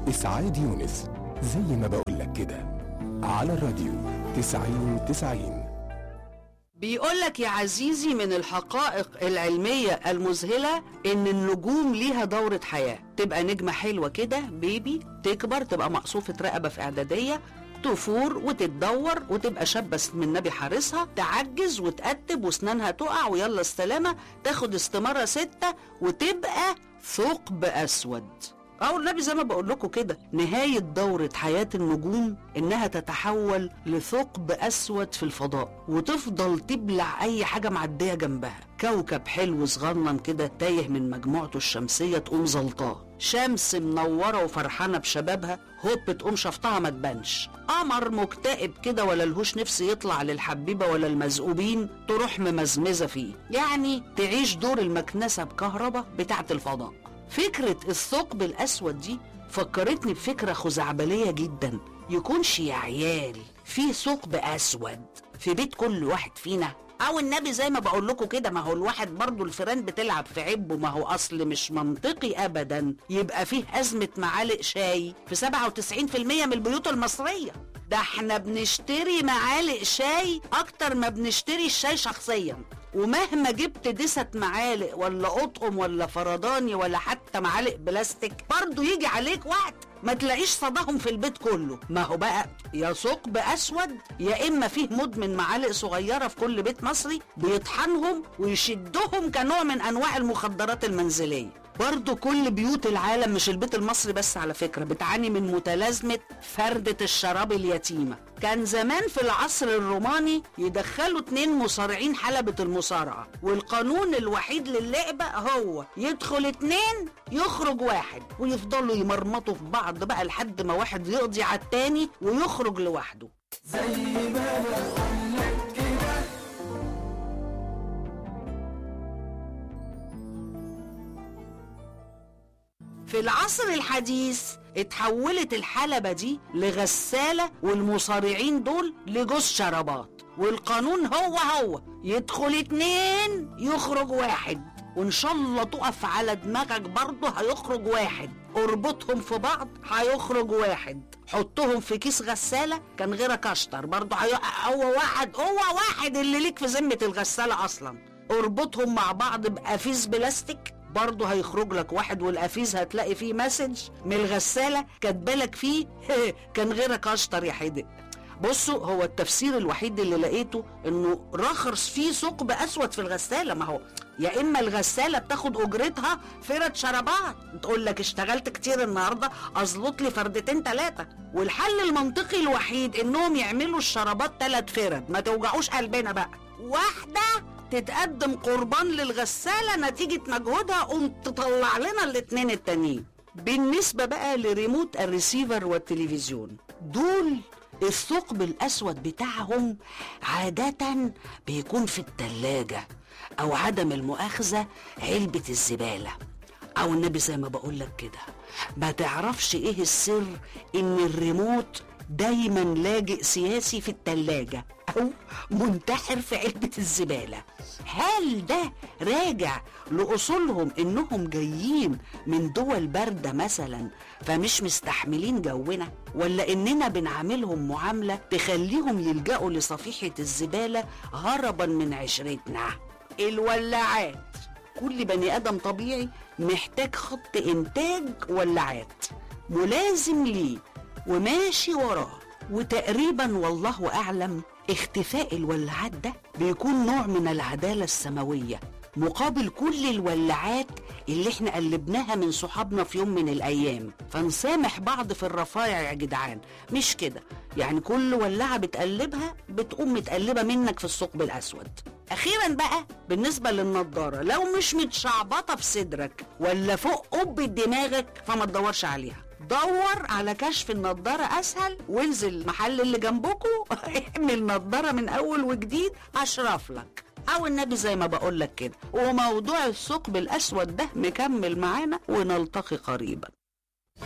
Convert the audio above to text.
إسعاد يونس زي ما بقولك كده على الراديو تسعين تسعين بيقولك يا عزيزي من الحقائق العلمية المذهلة إن النجوم ليها دورة حياة تبقى نجمة حلوة كده بيبي تكبر تبقى مقصوفة رقبة في إعدادية تفور وتتدور وتبقى شابة اسم النبي حارسها تعجز وتقتب واسنانها تقع ويلا السلامة تاخد استمارة ستة وتبقى ثقب أسود أو النبي زي ما بقول لكم كده نهاية دورة حياة النجوم إنها تتحول لثقب أسود في الفضاء وتفضل تبلع أي حاجة معدية جنبها كوكب حلو صغنن كده تايه من مجموعته الشمسية تقوم زلطاه شمس منورة وفرحانة بشبابها هوب تقوم شفطها ما تبانش قمر مكتئب كده ولا لهوش نفس يطلع للحبيبة ولا المزقوبين تروح ممزمزة فيه يعني تعيش دور المكنسة بكهرباء بتاعة الفضاء فكرة الثقب الأسود دي فكرتني بفكرة خزعبلية جدا يكونش يا عيال في ثقب أسود في بيت كل واحد فينا أو النبي زي ما بقول لكم كده ما هو الواحد برضه الفيران بتلعب في عبه ما هو أصل مش منطقي أبدا يبقى فيه أزمة معالق شاي في 97% من البيوت المصرية ده احنا بنشتري معالق شاي أكتر ما بنشتري الشاي شخصيا ومهما جبت دست معالق ولا قطقم ولا فرداني ولا حتى معالق بلاستيك برضه يجي عليك وقت ما تلاقيش صداهم في البيت كله ما هو بقى يا ثقب اسود يا اما فيه مدمن معالق صغيره في كل بيت مصري بيطحنهم ويشدهم كنوع من انواع المخدرات المنزليه برضه كل بيوت العالم مش البيت المصري بس على فكرة بتعاني من متلازمة فردة الشراب اليتيمة كان زمان في العصر الروماني يدخلوا اتنين مصارعين حلبة المصارعة والقانون الوحيد للعبة هو يدخل اتنين يخرج واحد ويفضلوا يمرمطوا في بعض بقى لحد ما واحد يقضي على التاني ويخرج لوحده في العصر الحديث اتحولت الحلبة دي لغسالة والمصارعين دول لجوز شرابات والقانون هو هو يدخل اتنين يخرج واحد وان شاء الله تقف على دماغك برضه هيخرج واحد اربطهم في بعض هيخرج واحد حطهم في كيس غسالة كان غيرك اشطر برضه هي... هو واحد هو واحد اللي ليك في ذمة الغسالة اصلا اربطهم مع بعض بقفيز بلاستيك برضه هيخرج لك واحد والقفيز هتلاقي فيه مسج من الغسالة كاتبالك فيه كان غيرك اشطر يا حدق بصوا هو التفسير الوحيد اللي لقيته انه رخص فيه ثقب اسود في الغساله ما هو يا اما الغساله بتاخد اجرتها فرد شرابات تقول لك اشتغلت كتير النهارده ازلط لي فردتين ثلاثه والحل المنطقي الوحيد انهم يعملوا الشرابات ثلاث فرد ما توجعوش قلبنا بقى واحده تتقدم قربان للغسالة نتيجة مجهودها قوم تطلع لنا الاتنين التانيين بالنسبة بقى لريموت الريسيفر والتلفزيون دول الثقب الأسود بتاعهم عادة بيكون في التلاجة أو عدم المؤاخذة علبة الزبالة أو النبي زي ما بقولك كده ما تعرفش إيه السر إن الريموت دايما لاجئ سياسي في التلاجة أو منتحر في علبة الزبالة هل ده راجع لأصولهم إنهم جايين من دول باردة مثلا فمش مستحملين جونا ولا إننا بنعاملهم معاملة تخليهم يلجأوا لصفيحة الزبالة هربا من عشرتنا الولاعات كل بني آدم طبيعي محتاج خط إنتاج ولاعات ملازم ليه وماشي وراه وتقريبا والله اعلم اختفاء الولاعات ده بيكون نوع من العداله السماويه مقابل كل الولاعات اللي احنا قلبناها من صحابنا في يوم من الايام فنسامح بعض في الرفايع يا جدعان مش كده يعني كل ولاعه بتقلبها بتقوم متقلبه منك في الثقب الاسود اخيرا بقى بالنسبه للنضاره لو مش متشعبطه في صدرك ولا فوق قبه دماغك فما تدورش عليها دور على كشف النضارة أسهل وانزل المحل اللي جنبكوا اعمل نضارة من أول وجديد أشرف لك أو النبي زي ما بقول لك كده وموضوع الثقب الأسود ده مكمل معانا ونلتقي قريبا